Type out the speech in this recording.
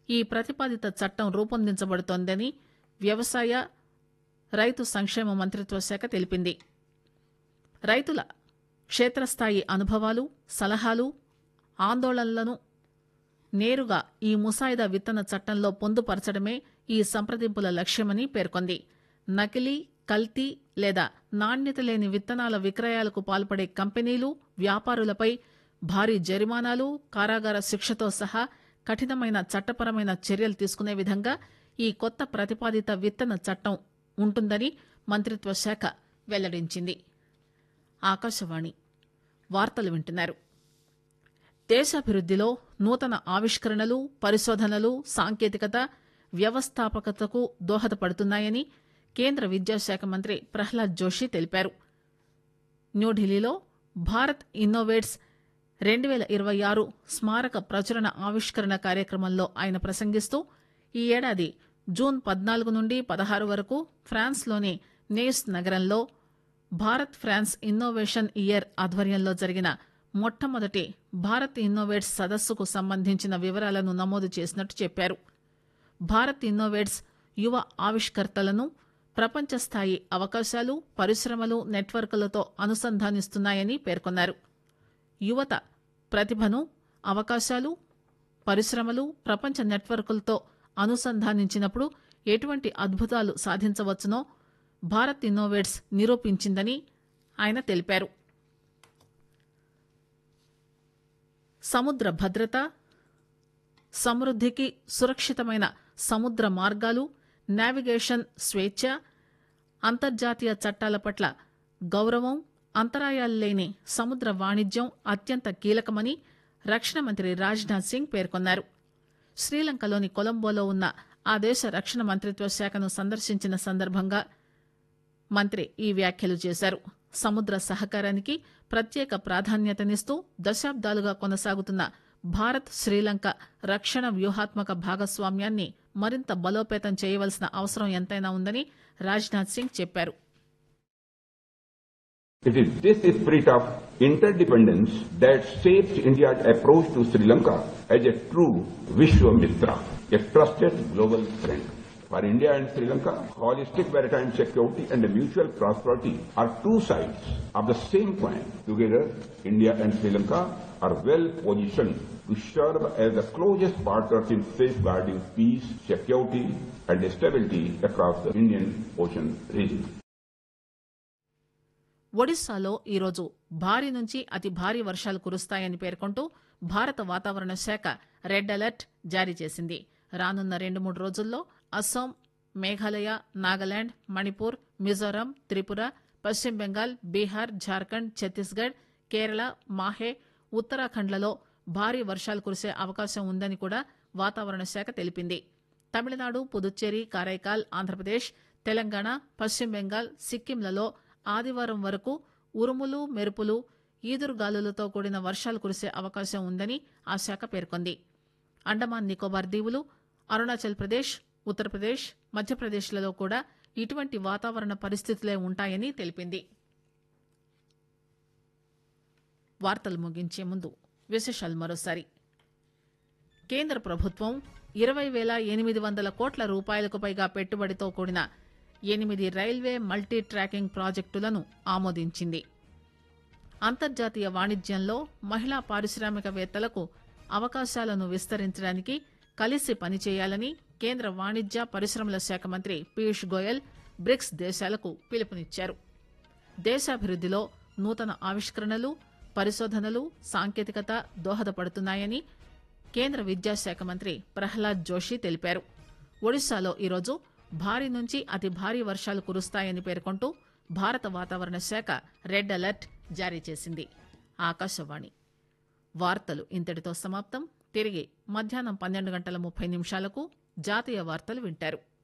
ఈ ప్రతిపాదిత చట్టం రూపొందించబడుతోందని వ్యవసాయ రైతు సంక్షేమ మంత్రిత్వ శాఖ తెలిపింది రైతుల క్షేత్రస్థాయి అనుభవాలు సలహాలు ఆందోళనలను నేరుగా ఈ ముసాయిదా విత్తన చట్టంలో పొందుపరచడమే ఈ సంప్రదింపుల లక్ష్యమని పేర్కొంది నకిలీ కల్తీ లేదా నాణ్యత లేని విత్తనాల విక్రయాలకు పాల్పడే కంపెనీలు వ్యాపారులపై భారీ జరిమానాలు కారాగార శిక్షతో సహా కఠినమైన చట్టపరమైన చర్యలు తీసుకునే విధంగా ఈ కొత్త ప్రతిపాదిత విత్తన చట్టం ఉంటుందని మంత్రిత్వ శాఖ వెల్లడించింది ఆకాశవాణి వార్తలు వింటున్నారు దేశాభివృద్దిలో నూతన ఆవిష్కరణలు పరిశోధనలు సాంకేతికత వ్యవస్థాపకతకు దోహదపడుతున్నాయని కేంద్ర విద్యాశాఖ మంత్రి ప్రహ్లాద్ జోషి తెలిపారు న్యూఢిల్లీలో భారత్ ఇన్నోవేట్స్ రెండు పేల ఇరవై ఆరు స్మారక ప్రచురణ ఆవిష్కరణ కార్యక్రమంలో ఆయన ప్రసంగిస్తూ ఈ ఏడాది జూన్ పద్నాలుగు నుండి పదహారు వరకు ఫ్రాన్స్లోని నేస్ నగరంలో భారత్ ఫ్రాన్స్ ఇన్నోవేషన్ ఇయర్ ఆధ్వర్యంలో జరిగిన మొట్టమొదటి భారత్ ఇన్నోవేట్స్ సదస్సుకు సంబంధించిన వివరాలను నమోదు చేసినట్టు చెప్పారు భారత్ ఇన్నోవేట్స్ యువ ఆవిష్కర్తలను ప్రపంచ స్థాయి అవకాశాలు పరిశ్రమలు నెట్వర్క్లతో అనుసంధానిస్తున్నాయని పేర్కొన్నారు యువత ప్రతిభను అవకాశాలు పరిశ్రమలు ప్రపంచ నెట్వర్క్లతో అనుసంధానించినప్పుడు ఎటువంటి అద్భుతాలు సాధించవచ్చునో భారత్ ఇన్నోవేట్స్ నిరూపించిందని ఆయన తెలిపారు సముద్ర భద్రత సమృద్దికి సురక్షితమైన సముద్ర మార్గాలు నావిగేషన్ స్వేచ్ఛ అంతర్జాతీయ చట్టాల పట్ల గౌరవం అంతరాయాలు లేని సముద్ర వాణిజ్యం అత్యంత కీలకమని రక్షణ మంత్రి రాజ్నాథ్ సింగ్ పేర్కొన్నారు శ్రీలంకలోని కొలంబోలో ఉన్న ఆ దేశ రక్షణ మంత్రిత్వ శాఖను సందర్శించిన సందర్భంగా మంత్రి ఈ వ్యాఖ్యలు చేశారు సముద్ర సహకారానికి ప్రత్యేక ప్రాధాన్యతనిస్తూ దశాబ్దాలుగా కొనసాగుతున్న భారత్ శ్రీలంక రక్షణ వ్యూహాత్మక భాగస్వామ్యాన్ని మరింత బలోపేతం చేయవలసిన అవసరం ఎంతైనా ఉందని రాజ్నాథ్ సింగ్ చెప్పారు It is this spirit of interdependence that shaped India's approach to Sri Lanka as a true Vishwamitra, a trusted global friend. For India and Sri Lanka, holistic maritime security and mutual prosperity are two sides of the same coin. Together, India and Sri Lanka are well positioned to serve as the closest partners in safeguarding peace, security, and stability across the Indian Ocean region. ఒడిశాలో ఈరోజు భారీ నుంచి అతి భారీ వర్షాలు కురుస్తాయని పేర్కొంటూ భారత వాతావరణ శాఖ రెడ్ అలర్ట్ జారీ చేసింది రానున్న రెండు మూడు రోజుల్లో అస్సాం మేఘాలయ నాగాలాండ్ మణిపూర్ మిజోరాం త్రిపుర పశ్చిమ బెంగాల్ బీహార్ జార్ఖండ్ ఛత్తీస్గఢ్ కేరళ మాహే ఉత్తరాఖండ్లలో భారీ వర్షాలు కురిసే అవకాశం ఉందని కూడా వాతావరణ శాఖ తెలిపింది తమిళనాడు పుదుచ్చేరి కారైకాల్ ఆంధ్రప్రదేశ్ తెలంగాణ పశ్చిమ బెంగాల్ సిక్కింలలో ఆదివారం వరకు ఉరుములు మెరుపులు ఈదురుగాలులతో కూడిన వర్షాలు కురిసే అవకాశం ఉందని ఆ శాఖ పేర్కొంది అండమాన్ నికోబార్ దీవులు అరుణాచల్ ప్రదేశ్ ఉత్తరప్రదేశ్ మధ్యప్రదేశ్లలో కూడా ఇటువంటి వాతావరణ పరిస్థితులే ఉంటాయని తెలిపింది వార్తలు ముగించే ముందు విశేషాలు మరోసారి కేంద్ర ప్రభుత్వం ఇరవై వేల ఎనిమిది వందల కోట్ల రూపాయలకు పైగా పెట్టుబడితో కూడిన ఎనిమిది రైల్వే మల్టీ ట్రాకింగ్ ప్రాజెక్టులను ఆమోదించింది అంతర్జాతీయ వాణిజ్యంలో మహిళా పారిశ్రామికవేత్తలకు అవకాశాలను విస్తరించడానికి కలిసి పనిచేయాలని కేంద్ర వాణిజ్య పరిశ్రమల శాఖ మంత్రి పీయూష్ గోయల్ బ్రిక్స్ దేశాలకు పిలుపునిచ్చారు దేశాభివృద్దిలో నూతన ఆవిష్కరణలు పరిశోధనలు సాంకేతికత దోహదపడుతున్నాయని కేంద్ర విద్యాశాఖ మంత్రి ప్రహ్లాద్ జోషి తెలిపారు ఒడిశాలో ఈరోజు భారీ నుంచి అతి భారీ వర్షాలు కురుస్తాయని పేర్కొంటూ భారత వాతావరణ శాఖ రెడ్ అలర్ట్ జారీ చేసింది ఆకాశవాణి వార్తలు ఇంతటితో సమాప్తం తిరిగి మధ్యాహ్నం పన్నెండు గంటల ముప్పై నిమిషాలకు జాతీయ వార్తలు వింటారు